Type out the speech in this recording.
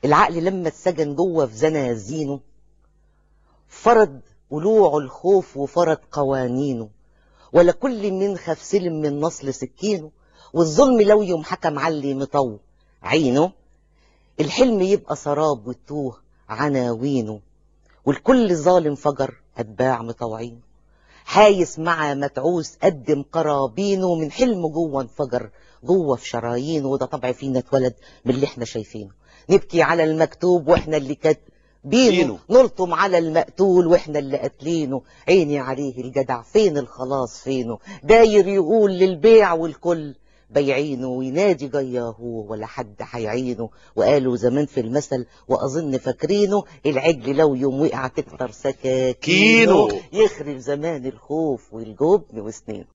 العقل لما اتسجن جوه في زنازينه فرض ولوع الخوف وفرض قوانينه ولا كل من خاف سلم من نصل سكينه والظلم لو يوم حكم علي مطو عينه الحلم يبقى سراب والتوه عناوينه والكل ظالم فجر أتباع مطوعين حايس مع متعوس قدم قرابينه من حلم جوه انفجر جوه في شرايينه وده طبع فينا اتولد من اللي احنا شايفينه نبكي على المكتوب واحنا اللي كاتبينه بينه. نلطم على المقتول واحنا اللي قاتلينه عيني عليه الجدع فين الخلاص فينه داير يقول للبيع والكل بيعينه وينادي جياه ولا حد هيعينه وقالوا زمان في المثل واظن فاكرينه العجل لو يوم وقع تكتر سكاكينه كينو. يخرب زمان الخوف والجبن وسنينه